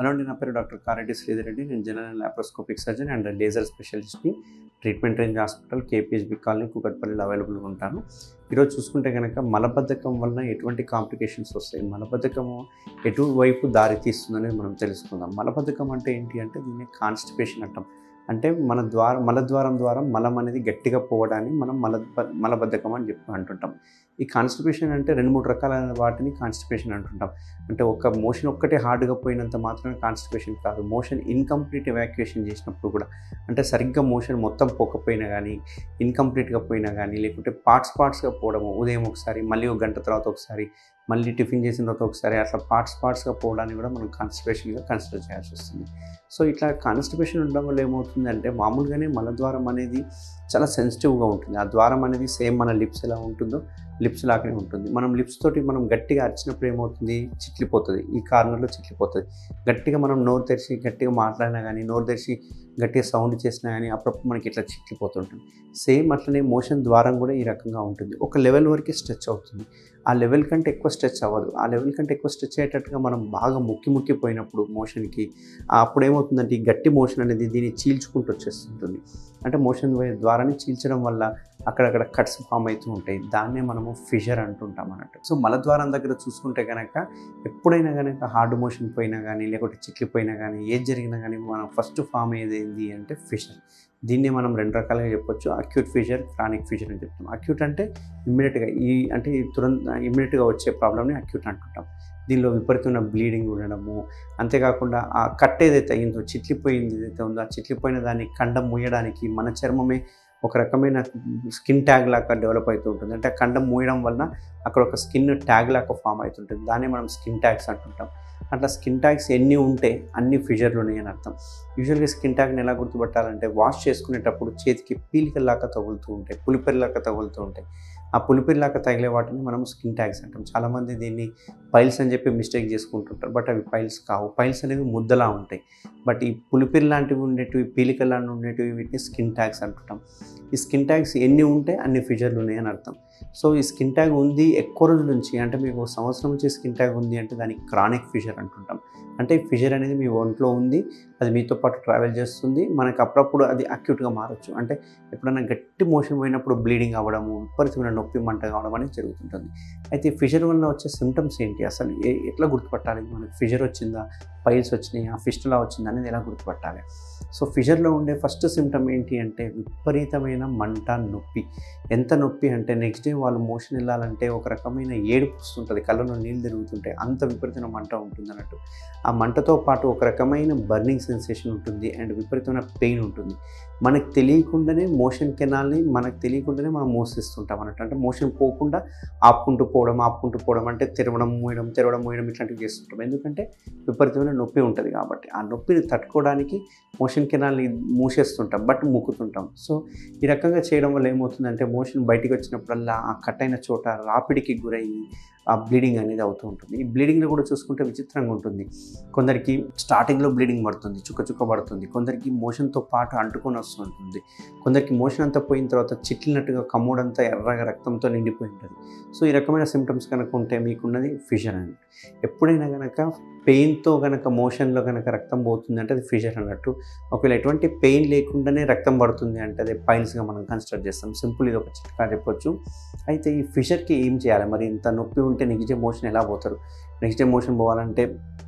hello అండి నా పేరు డాక్టర్ కారెడ్డి శ్రీధర్ రెడ్డి నేను general laparoscopic surgeon and laser స్పెషలిస్ట్ని treatment range hospital KPHB colony కూకట్పల్లిలో అవైలబుల్గా ఉంటాను ఈరోజు చూసుకుంటే కనుక మలబద్ధకం వలన ఎటువంటి కాంప్లికేషన్స్ వస్తాయి మలబద్ధకము ఎటువైపు దారి తీస్తుందనేది మనం తెలుసుకుందాం మలబద్ధకం అంటే ఏంటి అంటే దీన్ని కాన్స్టిపేషన్ అంటాం అంటే మన ద్వారం మలద్వారం ద్వారా మలం అనేది గట్టిగా పోవడాన్ని మనం మల మలబద్ధకం అని చెప్పి అంటుంటాం ఈ కాన్స్టిపేషన్ అంటే రెండు మూడు రకాలైన వాటిని కాన్స్టిపేషన్ అంటుంటాం అంటే ఒక మోషన్ ఒక్కటే హార్డ్గా పోయినంత మాత్రమే కాన్స్టిపేషన్ కాదు మోషన్ ఇన్కంప్లీట్ ఎవాక్యుయేషన్ చేసినప్పుడు కూడా అంటే సరిగ్గా మోషన్ మొత్తం పోకపోయినా కానీ ఇన్కంప్లీట్గా పోయినా కానీ లేకుంటే పార్ట్స్ పార్ట్స్గా పోవడము ఉదయం ఒకసారి మళ్ళీ ఒక గంట తర్వాత ఒకసారి మళ్ళీ టిఫిన్ చేసిన తర్వాత ఒకసారి అట్లా పార్ట్స్ పార్ట్స్గా పోవడాన్ని కూడా మనం కాన్స్టిపేషన్గా కన్సిడర్ చేయాల్సి వస్తుంది సో ఇట్లా కాన్స్టిపేషన్ ఉండడం వల్ల ఏమవుతుందంటే మామూలుగానే మలద్వారం అనేది చాలా సెన్సిటివ్గా ఉంటుంది ఆ ద్వారం అనేది సేమ్ మన లిప్స్ ఎలా ఉంటుందో లిప్స్ లాగానే ఉంటుంది మనం లిప్స్ తోటి మనం గట్టిగా అరిచినప్పుడు ఏమవుతుంది చిట్లిపోతుంది ఈ కార్నర్లో చిట్లిపోతుంది గట్టిగా మనం నోరు తెరిచి గట్టిగా మాట్లాడినా కానీ నోరు తెరిచి గట్టిగా సౌండ్ చేసినా కానీ అప్పుడప్పుడు మనకి ఇట్లా చిట్లిపోతుంటుంది సేమ్ అట్లనే మోషన్ ద్వారం కూడా ఈ రకంగా ఉంటుంది ఒక లెవెల్ వరకు స్ట్రెచ్ అవుతుంది ఆ లెవెల్ కంటే ఎక్కువ స్ట్రెచ్ అవ్వదు ఆ లెవెల్ కంటే ఎక్కువ స్ట్రెచ్ అయ్యేటట్టుగా మనం బాగా ముక్కి ముక్కిపోయినప్పుడు మోషన్కి అప్పుడు ఏమవుతుందంటే ఈ గట్టి మోషన్ అనేది దీన్ని చీల్చుకుంటూ వచ్చేస్తుంటుంది అంటే మోషన్ ద్వారానే చీల్చడం వల్ల అక్కడక్కడ కట్స్ ఫామ్ అవుతూ ఉంటాయి దాన్నే మనము ఫిషర్ అంటుంటాం అన్నట్టు సో మలద్వారం దగ్గర చూసుకుంటే కనుక ఎప్పుడైనా కనుక హార్డ్ మోషన్ పోయినా కానీ లేకుంటే చిట్లిపోయినా కానీ ఏది జరిగినా కానీ మనం ఫస్ట్ ఫామ్ అయ్యేది ఏంటి అంటే ఫిషర్ దీన్ని మనం రెండు రకాలుగా చెప్పొచ్చు అక్యూట్ ఫిషర్ క్రానిక్ ఫిషర్ అని చెప్తాం అక్యూట్ అంటే ఇమ్మీడియట్గా ఈ అంటే ఈ తురంత ఇమ్మీడియట్గా వచ్చే ప్రాబ్లమ్ని అక్యూట్ అంటుంటాం దీనిలో విపరీతమైన బ్లీడింగ్ ఉండడము అంతేకాకుండా ఆ కట్ ఏదైతే అయిందో చిట్లిపోయింది ఏదైతే ఉందో ఆ చిట్లిపోయిన దాన్ని కండం మూయడానికి మన చర్మమే ఒక రకమైన స్కిన్ ట్యాగ్ లాగా డెవలప్ అవుతూ ఉంటుంది అంటే ఆ కండం మూయడం వలన అక్కడ ఒక స్కిన్ ట్యాగ్ లాగా ఫామ్ అవుతుంటుంది దాన్ని మనం స్కిన్ ట్యాగ్స్ అంటుంటాం అట్లా స్కిన్ ట్యాగ్స్ ఎన్ని ఉంటే అన్ని ఫిజర్లు ఉన్నాయని అర్థం యూజువల్గా స్కిన్ ట్యాగ్ని ఎలా గుర్తుపట్టాలంటే వాష్ చేసుకునేటప్పుడు చేతికి పీలికల్లాగా తగులుతూ ఉంటాయి పులిపెరిలాగా తగులుతూ ఉంటాయి ఆ పులిపిరిలాగా తగిలే వాటిని మనం స్కిన్ ట్యాగ్స్ అంటాం చాలామంది దీన్ని పైల్స్ అని చెప్పి మిస్టేక్ చేసుకుంటుంటారు బట్ అవి పైల్స్ కావు పైల్స్ అనేవి ముద్దలా ఉంటాయి బట్ ఈ పులిపిరి లాంటివి ఉండేటివి పీలికల్ లాంటివి ఉండేటివి వీటిని స్కిన్ ట్యాగ్స్ అంటుంటాం ఈ స్కిన్ ట్యాగ్స్ ఎన్ని ఉంటే అన్ని ఫిజర్లు ఉన్నాయని అర్థం సో ఈ స్కిన్ ట్యాగ్ ఉంది ఎక్కువ రోజుల నుంచి అంటే మీకు ఒక సంవత్సరం నుంచి స్కిన్ ట్యాగ్ ఉంది అంటే దానికి క్రానిక్ ఫిషర్ అంటుంటాం అంటే ఫిషర్ అనేది మీ ఒంట్లో ఉంది అది మీతో పాటు ట్రావెల్ చేస్తుంది మనకు అప్పుడప్పుడు అది అక్యూట్గా మారచ్చు అంటే ఎప్పుడైనా గట్టి మోషన్ పోయినప్పుడు బ్లీడింగ్ అవ్వడము విపరీతమైన నొప్పి మంట కావడం అనేది జరుగుతుంటుంది అయితే ఫిషర్ వల్ల వచ్చే సిమ్టమ్స్ ఏంటి అసలు ఏ- ఎట్లా గుర్తుపట్టాలి మనకి ఫిషర్ వచ్చిందా పైల్స్ వచ్చినాయి ఆ ఫిస్టులా వచ్చిందా అనేది ఎలా గుర్తుపట్టాలి సో ఫిషర్లో ఉండే ఫస్ట్ సిమ్టమ్ ఏంటి అంటే విపరీతమైన మంట నొప్పి ఎంత నొప్పి అంటే నెక్స్ట్ డే వాళ్ళు మోషన్ వెళ్ళాలంటే ఒక రకమైన ఏడుపు వస్తుంటుంది కళ్ళలో నీళ్ళు తిరుగుతుంటాయి అంత విపరీతమైన మంట ఉంటుంది అన్నట్టు ఆ మంటతో పాటు ఒక రకమైన బర్నింగ్ సెన్సేషన్ ఉంటుంది అండ్ విపరీతమైన పెయిన్ ఉంటుంది మనకు తెలియకుండానే మోషన్ కెనాల్ని మనకు తెలియకుండానే మనం మోసిస్తుంటాం అన్నట్టు అంటే మోషన్ పోకుండా ఆపుకుంటూ పోవడం ఆపుకుంటూ పోవడం అంటే తెరవడం మూయడం తెరవడం మూయడం ఇట్లాంటివి చేస్తుంటాం ఎందుకంటే విపరీతమైన నొప్పి ఉంటుంది కాబట్టి ఆ నొప్పిని తట్టుకోవడానికి మోషన్ కెనాల్ని మూసేస్తుంటాం బట్ ముక్కుతుంటాం సో ఈ రకంగా చేయడం వల్ల ఏమవుతుందంటే మోషన్ బయటికి వచ్చినప్పుడల్లా ఆ కట్ అయిన చోట రాపిడికి గురయ్యి ఆ బ్లీడింగ్ అనేది అవుతూ ఉంటుంది ఈ బ్లీడింగ్లో కూడా చూసుకుంటే విచిత్రంగా ఉంటుంది కొందరికి స్టార్టింగ్లో బ్లీడింగ్ పడుతుంది చుక్క చుక్క పడుతుంది కొందరికి మోషన్తో పాటు అంటుకొని వస్తుంటుంది కొందరికి మోషన్ అంతా పోయిన తర్వాత చిట్లినట్టుగా కమ్మోడంతా ఎర్రగా రక్తంతో నిండిపోయి ఉంటుంది సో ఈ రకమైన సిమ్టమ్స్ కనుక ఉంటే మీకున్నది ఫిషర్ అని ఎప్పుడైనా కనుక పెయిన్తో కనుక మోషన్లో కనుక రక్తం పోతుంది అంటే అది ఫిషర్ అన్నట్టు ఒకవేళ ఎటువంటి పెయిన్ లేకుండానే రక్తం పడుతుంది అంటే అది పైల్స్గా మనం కన్సిడర్ చేస్తాం సింపుల్ ఇది ఒక చిట్కా చెప్పొచ్చు అయితే ఈ ఫిషర్కి ఏం చేయాలి మరి ఇంత నొప్పి ఉంటే నెక్స్ట్ డే మోషన్ ఎలా పోతారు నెక్స్ట్ డే మోషన్ పోవాలంటే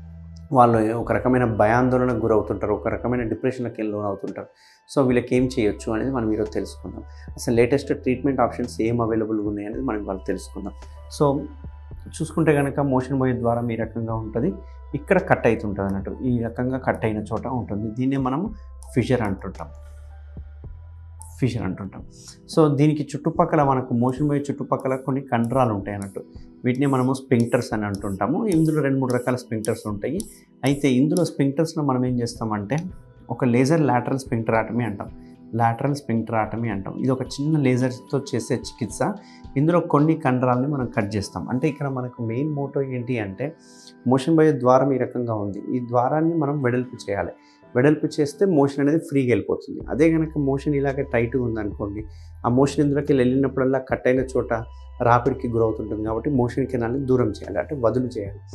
వాళ్ళు ఒక రకమైన భయాందోళనకు గురవుతుంటారు ఒక రకమైన డిప్రెషన్కి లోన్ అవుతుంటారు సో వీళ్ళకి ఏం చేయొచ్చు అనేది మనం ఈరోజు తెలుసుకుందాం అసలు లేటెస్ట్ ట్రీట్మెంట్ ఆప్షన్స్ ఏం అవైలబుల్గా ఉన్నాయి అనేది మనం వాళ్ళు తెలుసుకుందాం సో చూసుకుంటే కనుక మోషన్ పోయే ద్వారా ఈ రకంగా ఉంటుంది ఇక్కడ కట్ అవుతుంటుంది అన్నట్టు ఈ రకంగా కట్ అయిన చోట ఉంటుంది దీన్నే మనం ఫిషర్ అంటుంటాం ఫిషర్ అంటుంటాం సో దీనికి చుట్టుపక్కల మనకు మోషన్ పోయే చుట్టుపక్కల కొన్ని కండరాలు ఉంటాయి అన్నట్టు వీటిని మనము స్పింక్టర్స్ అని అంటుంటాము ఇందులో రెండు మూడు రకాల స్పింక్టర్స్ ఉంటాయి అయితే ఇందులో స్పింక్టర్స్లో మనం ఏం చేస్తామంటే ఒక లేజర్ లాటరల్ స్పింక్టరాటమీ అంటాం లాటరల్ స్పింక్టరాటమీ అంటాం ఇది ఒక చిన్న లేజర్తో చేసే చికిత్స ఇందులో కొన్ని కండరాలని మనం కట్ చేస్తాం అంటే ఇక్కడ మనకు మెయిన్ మోటో ఏంటి అంటే మోషన్ పోయే ద్వారం ఈ రకంగా ఉంది ఈ ద్వారాన్ని మనం వెడల్పు చేయాలి వెడల్పు చేస్తే మోషన్ అనేది ఫ్రీగా వెళ్ళిపోతుంది అదే కనుక మోషన్ ఇలాగే టైట్గా ఉందనుకోండి ఆ మోషన్ ఇందులోకి వెళ్ళినప్పుడల్లా కట్ అయిన చోట రాపిడికి గురవుతుంటుంది కాబట్టి మోషన్ కెనాల్ని దూరం చేయాలి అంటే వదులు చేయాలి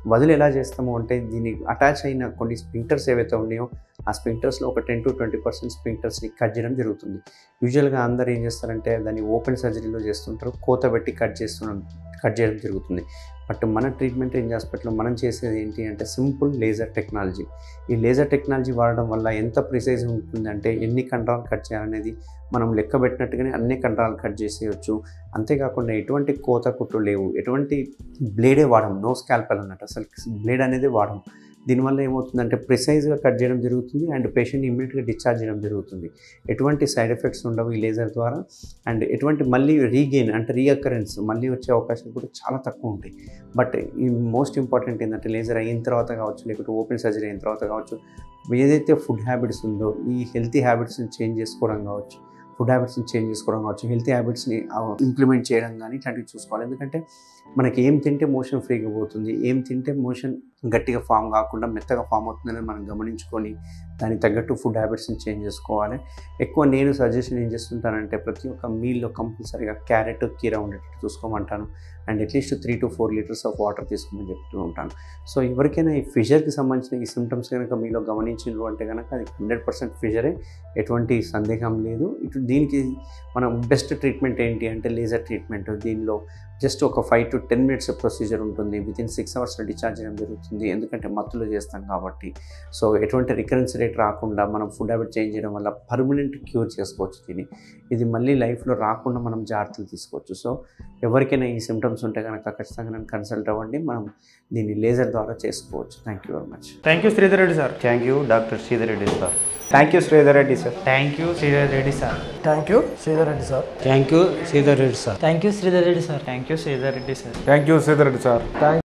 వదిలి ఎలా చేస్తాము అంటే దీన్ని అటాచ్ అయిన కొన్ని స్పింక్టర్స్ ఏవైతే ఉన్నాయో ఆ స్పింక్టర్స్లో ఒక టెన్ టు ట్వంటీ పర్సెంట్ స్పింక్టర్స్ని కట్ చేయడం జరుగుతుంది యూజువల్గా అందరు ఏం చేస్తారంటే దాన్ని ఓపెన్ సర్జరీలో చేస్తుంటారు కోత పెట్టి కట్ చేస్తున్నాం కట్ చేయడం జరుగుతుంది బట్ మన ట్రీట్మెంట్ రేంజ్ హాస్పిటల్లో మనం చేసేది ఏంటి అంటే సింపుల్ లేజర్ టెక్నాలజీ ఈ లేజర్ టెక్నాలజీ వాడడం వల్ల ఎంత ప్రిసైజ్ ఉంటుందంటే ఎన్ని కండరాలు కట్ చేయాలనేది మనం లెక్క పెట్టినట్టుగానే అన్ని కండరాలు కట్ చేసేయచ్చు అంతేకాకుండా ఎటువంటి కోత కుట్లు లేవు ఎటువంటి బ్లేడే వాడము నో స్కాల్పల్ అన్నట్టు అసలు బ్లేడ్ అనేది వాడము దీనివల్ల ఏమవుతుందంటే ప్రిసైజ్గా కట్ చేయడం జరుగుతుంది అండ్ పేషెంట్ ఇమ్మీడియట్గా డిశ్చార్జ్ చేయడం జరుగుతుంది ఎటువంటి సైడ్ ఎఫెక్ట్స్ ఉండవు ఈ లేజర్ ద్వారా అండ్ ఎటువంటి మళ్ళీ రీగెయిన్ అంటే రీఅకరెన్స్ మళ్ళీ వచ్చే అవకాశాలు కూడా చాలా తక్కువ ఉంటాయి బట్ ఈ మోస్ట్ ఇంపార్టెంట్ ఏంటంటే లేజర్ అయిన తర్వాత కావచ్చు లేకపోతే ఓపెన్ సర్జరీ అయిన తర్వాత కావచ్చు ఏదైతే ఫుడ్ హ్యాబిట్స్ ఉందో ఈ హెల్తీ హ్యాబిట్స్ని చేంజ్ చేసుకోవడం కావచ్చు ఫుడ్ హ్యాబిట్స్ని చేంజ్ చేసుకోవడం కావచ్చు హెల్తీ హ్యాబిట్స్ని ఇంప్లిమెంట్ చేయడం కానీ ఇట్లాంటివి చూసుకోవాలి ఎందుకంటే మనకి ఏం తింటే మోషన్ ఫ్రీగా పోతుంది ఏం తింటే మోషన్ గట్టిగా ఫామ్ కాకుండా మెత్తగా ఫామ్ అవుతుందని మనం గమనించుకొని దానికి తగ్గట్టు ఫుడ్ హ్యాబిట్స్ని చేంజ్ చేసుకోవాలి ఎక్కువ నేను సజెషన్ ఏం చేస్తుంటానంటే ప్రతి ఒక్క మీల్లో కంపల్సరీగా క్యారెట్ కీరా ఉండేటట్టు చూసుకోమంటాను and at least three to four litres of water తీసుకోమని చెప్తూ ఉంటాను సో ఎవరికైనా ఈ ఫిజర్కి సంబంధించిన ఈ సిమ్టమ్స్ కనుక మీలో గమనించారు అంటే కనుక అది హండ్రెడ్ పర్సెంట్ ఫిజరే ఎటువంటి సందేహం లేదు ఇటు దీనికి మనం బెస్ట్ ట్రీట్మెంట్ ఏంటి అంటే లేజర్ ట్రీట్మెంట్ దీనిలో జస్ట్ ఒక five to ten minutes procedure ఉంటుంది విత్ ఇన్ సిక్స్ అవర్స్లో డిశ్చార్జ్ చేయడం జరుగుతుంది ఎందుకంటే మత్తులో చేస్తాం కాబట్టి సో ఎటువంటి రికరెన్స్ రేట్ రాకుండా మనం ఫుడ్ హ్యాబిట్ చేంజ్ చేయడం వల్ల పర్మనెంట్ క్యూర్ చేసుకోవచ్చు దీన్ని ఇది మళ్ళీ లైఫ్లో రాకుండా మనం జాగ్రత్తలు తీసుకోవచ్చు సో ఎవరికైనా ఈ సిమ్టమ్స్ ఉంటే కనుక ఖచ్చితంగా నన్ను కన్సల్ట్ అవ్వండి మనం దీన్ని లేజర్ ద్వారా చేసుకోవచ్చు thank you very much thank you Sridhar Reddy sir thank you doctor Sridhar Reddy sir thank you Sridhar Reddy sir thank you Sridhar Reddy sir thank you Sridhar Reddy sir thank you Sridhar Reddy sir thank you Sridhar Reddy sir thank you Sridhar Reddy sir thank you Sridhar Reddy sir